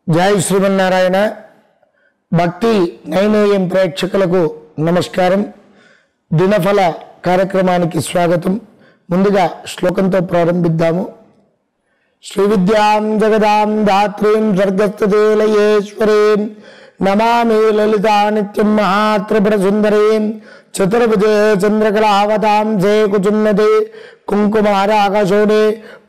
జై శ్రీమన్నారాయణ భక్తి నైనేయం ప్రేక్షకులకు నమస్కారం దినఫల కార్యక్రమానికి స్వాగతం ముందుగా శ్లోకంతో ప్రారంభిద్దాము శ్రీ విద్యాం జగదాం ధాత్రీం స్వర్గస్థితేలయేశ్వరీం నమామి లలితా నిత్యం మహాత్రిపుర సుందరీం చతుర్భుజే చంద్రకళావతాం జే కుచున్నతే కుంకుమారాకశోడే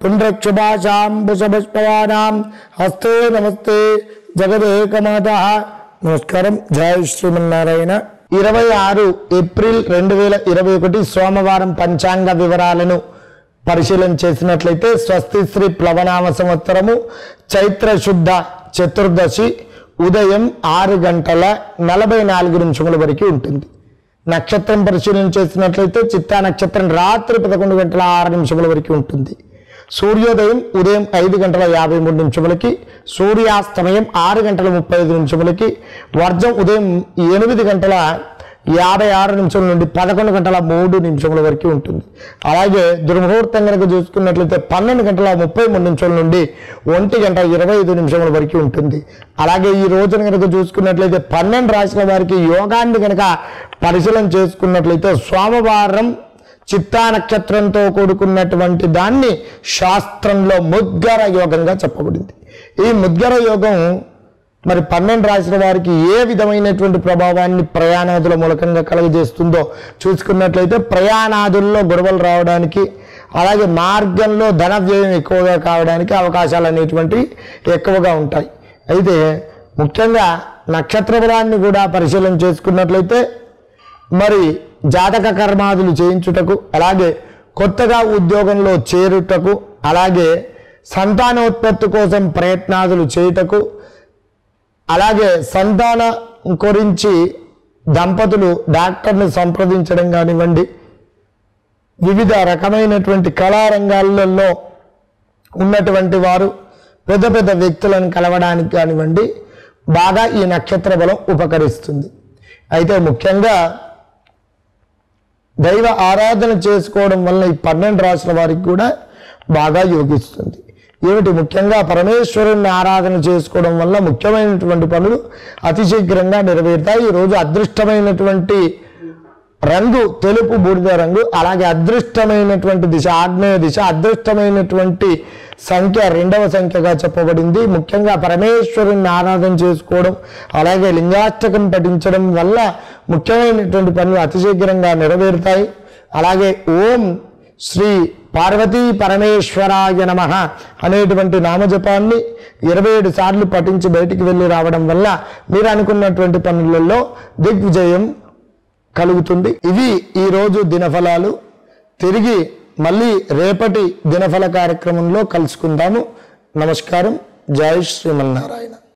పుండ్రక్షుభాషాంబుషపుష్పవానాం హస్తే నమస్తే జగదేకమాత నమస్కారం జయ శ్రీమన్నారాయణ ఇరవై ఆరు ఏప్రిల్ రెండు వేల ఇరవై ఒకటి సోమవారం పంచాంగ వివరాలను పరిశీలన చేసినట్లయితే స్వస్తి శ్రీ ప్లవనామ సంవత్సరము చైత్ర శుద్ధ చతుర్దశి ఉదయం ఆరు గంటల నలభై నాలుగు నిమిషముల వరకు ఉంటుంది నక్షత్రం పరిశీలన చేసినట్లయితే చిత్తా నక్షత్రం రాత్రి పదకొండు గంటల ఆరు నిమిషముల వరకు ఉంటుంది సూర్యోదయం ఉదయం ఐదు గంటల యాభై మూడు నిమిషములకి సూర్యాస్తమయం ఆరు గంటల ముప్పై ఐదు నిమిషములకి వర్జం ఉదయం ఎనిమిది గంటల యాభై ఆరు నిమిషముల నుండి పదకొండు గంటల మూడు నిమిషముల వరకు ఉంటుంది అలాగే దుర్ముహూర్తం కనుక చూసుకున్నట్లయితే పన్నెండు గంటల ముప్పై మూడు నిమిషాల నుండి ఒంటి గంట ఇరవై ఐదు నిమిషముల వరకు ఉంటుంది అలాగే ఈ రోజున కనుక చూసుకున్నట్లయితే పన్నెండు రాసిన వారికి యోగాన్ని కనుక పరిశీలన చేసుకున్నట్లయితే సోమవారం చిత్తా నక్షత్రంతో కూడుకున్నటువంటి దాన్ని శాస్త్రంలో ముద్గర యోగంగా చెప్పబడింది ఈ ముద్గర యోగం మరి పన్నెండు రాసిన వారికి ఏ విధమైనటువంటి ప్రభావాన్ని ప్రయాణాదుల మూలకంగా కలుగజేస్తుందో చూసుకున్నట్లయితే ప్రయాణాదుల్లో గొడవలు రావడానికి అలాగే మార్గంలో ధన వ్యయం ఎక్కువగా కావడానికి అవకాశాలు అనేటువంటివి ఎక్కువగా ఉంటాయి అయితే ముఖ్యంగా నక్షత్ర బలాన్ని కూడా పరిశీలన చేసుకున్నట్లయితే మరి జాతక కర్మాదులు చేయించుటకు అలాగే కొత్తగా ఉద్యోగంలో చేరుటకు అలాగే సంతానోత్పత్తి కోసం ప్రయత్నాదులు చేయుటకు అలాగే సంతాన గురించి దంపతులు డాక్టర్ని సంప్రదించడం కానివ్వండి వివిధ రకమైనటువంటి కళారంగాలలో ఉన్నటువంటి వారు పెద్ద పెద్ద వ్యక్తులను కలవడానికి కానివ్వండి బాగా ఈ నక్షత్ర బలం ఉపకరిస్తుంది అయితే ముఖ్యంగా దైవ ఆరాధన చేసుకోవడం వల్ల ఈ పన్నెండు రాసుల వారికి కూడా బాగా యోగిస్తుంది ఏమిటి ముఖ్యంగా పరమేశ్వరుణ్ణి ఆరాధన చేసుకోవడం వల్ల ముఖ్యమైనటువంటి పనులు అతి శీఘ్రంగా నెరవేరుతాయి ఈరోజు అదృష్టమైనటువంటి రంగు తెలుపు బూడిద రంగు అలాగే అదృష్టమైనటువంటి దిశ ఆగ్నేయ దిశ అదృష్టమైనటువంటి సంఖ్య రెండవ సంఖ్యగా చెప్పబడింది ముఖ్యంగా పరమేశ్వరుని ఆరాధన చేసుకోవడం అలాగే లింగాష్టకం పఠించడం వల్ల ముఖ్యమైనటువంటి పనులు అతి శీఘ్రంగా నెరవేరుతాయి అలాగే ఓం శ్రీ పార్వతీ పరమేశ్వరాయ నమ అనేటువంటి నామజపాన్ని ఇరవై ఏడు సార్లు పఠించి బయటికి వెళ్ళి రావడం వల్ల మీరు అనుకున్నటువంటి పనులలో దిగ్విజయం కలుగుతుంది ఇవి ఈరోజు దినఫలాలు తిరిగి మళ్ళీ రేపటి దినఫల కార్యక్రమంలో కలుసుకుందాము నమస్కారం జై శ్రీమన్నారాయణ